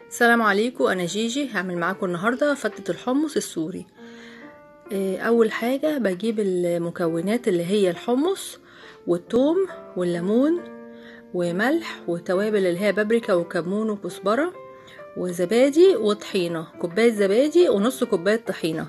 السلام عليكم انا جيجي هعمل معاكم النهارده فتة الحمص السوري آه، اول حاجة بجيب المكونات اللي هي الحمص والثوم والليمون وملح وتوابل اللي هي بابريكا وكمون وكزبرة وزبادي وطحينة كوباية زبادي ونص كوباية طحينة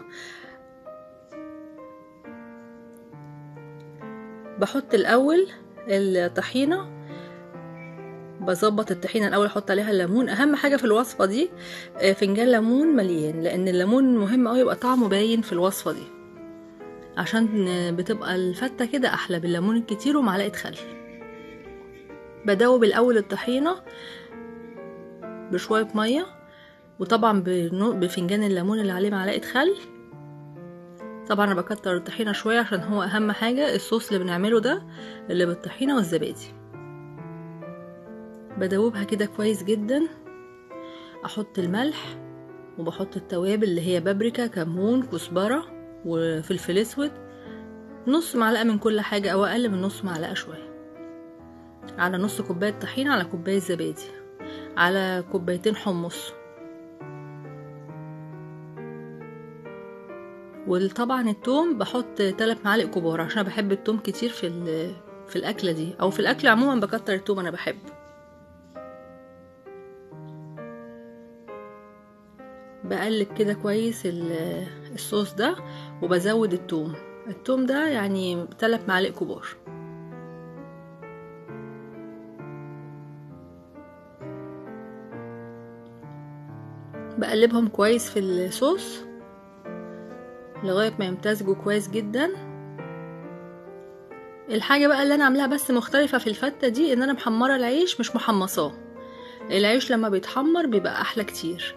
بحط الاول الطحينه بظبط الطحينه الاول احط عليها الليمون اهم حاجه في الوصفه دي آه، فنجان ليمون مليان لان الليمون مهم قوي يبقى طعمه باين في الوصفه دي عشان بتبقى الفته كده احلى بالليمون الكتير ومعلقه خل بدوب الاول الطحينه بشويه ميه وطبعا بفنجان الليمون اللي عليه معلقه خل طبعا انا بكتر الطحينه شويه عشان هو اهم حاجه الصوص اللي بنعمله ده اللي بالطحينه والزبادي بدوبها كده كويس جدا احط الملح وبحط التوابل اللي هي بابريكا كمون كزبره وفلفل اسود نص معلقه من كل حاجه او اقل من نص معلقه شويه على نص كوبايه طحينه على كوبايه زبادي على كوبايتين حمص وطبعا التوم بحط 3 معالق كبار عشان بحب التوم كتير في في الاكله دي او في الاكل عموما بكتر التوم انا بحبه بقلب كده كويس الصوص ده وبزود التوم التوم ده يعني 3 معالق كبار بقلبهم كويس في الصوص لغاية ما يمتزجوا كويس جدا الحاجة بقى اللي انا عاملاها بس مختلفة في الفتة دي ان انا محمرة العيش مش محمصاه العيش لما بيتحمر بيبقى احلى كتير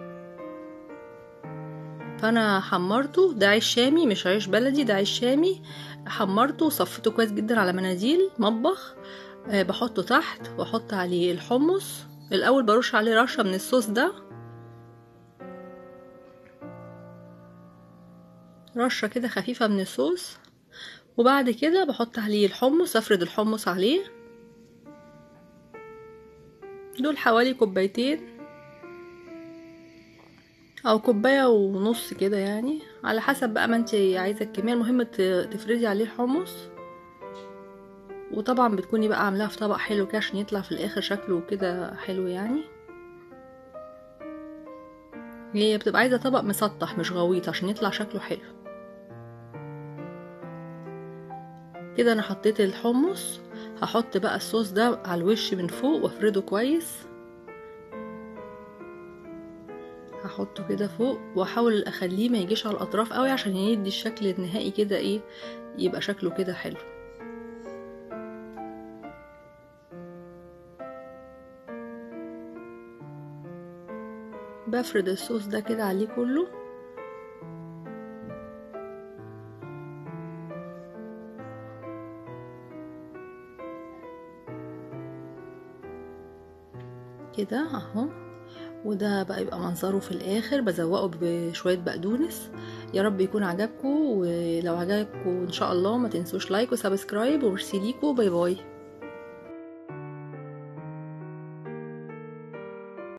فانا حمرته ده عيش شامي مش عيش بلدي ده عيش شامي حمرته وصفته كويس جدا على مناديل مطبخ أه بحطه تحت واحط عليه الحمص الاول برش عليه رشه من الصوص ده رشة كده خفيفة من الصوص وبعد كده بحط عليه الحمص افرد الحمص عليه دول حوالي كوبايتين او كوبايه ونص كده يعني على حسب بقى ما انت عايزه الكميه المهم تفردي عليه الحمص وطبعا بتكوني بقى عاملاها في طبق حلو كده عشان يطلع في الاخر شكله كده حلو يعني هي بتبقى عايزه طبق مسطح مش غويط عشان يطلع شكله حلو كده انا حطيت الحمص هحط بقى الصوص ده على الوش من فوق وافرده كويس هحطه كده فوق واحاول اخليه ما يجيش على الاطراف قوي عشان يدي الشكل النهائي كده ايه يبقى شكله كده حلو بفرد الصوص ده كده عليه كله كده اهو وده بقى يبقى منظره في الاخر بزوقه بشويه بقدونس يا رب يكون عجبكم ولو عجبكم ان شاء الله ما تنسوش لايك وسبسكرايب وميرسي ليكم باي باي